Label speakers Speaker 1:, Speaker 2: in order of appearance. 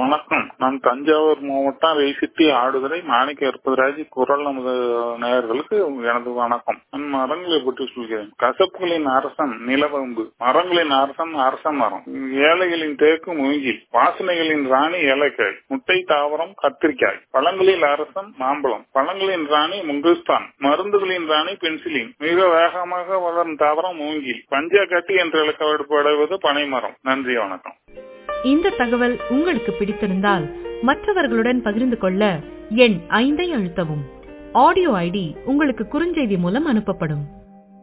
Speaker 1: வணக்கம் நான் தஞ்சாவூர் மாவட்டம் ரைசிட்டி ஆடுதுறை மாணிக்க இருப்பதராஜ் குரல் நமது நேயர்களுக்கு எனது வணக்கம் நான் மரங்களை பற்றி சொல்கிறேன் கசப்புகளின் அரசன் நிலவம்பு மரங்களின் அரசன் அரச மரம் ஏழைகளின் தேக்கு மூங்கில் வாசனைகளின் ராணி ஏலக்காய் முட்டை தாவரம் கத்திரிக்காய் பழங்களில் அரசன் மாம்பழம் பழங்களின் ராணி முங்குஸ்தான் மருந்துகளின் ராணி பென்சிலின் மிக வேகமாக வளரும் தாவரம் மூங்கில் பஞ்சாக்கட்டி என்று அழைக்கப்படுவது பனைமரம் நன்றி வணக்கம்
Speaker 2: இந்த தகவல் உங்களுக்கு பிடித்திருந்தால் மற்றவர்களுடன் பகிர்ந்து கொள்ள எண் ஐந்தை அழுத்தவும் ஆடியோ ஐடி உங்களுக்கு குறுஞ்செய்தி மூலம் அனுப்பப்படும்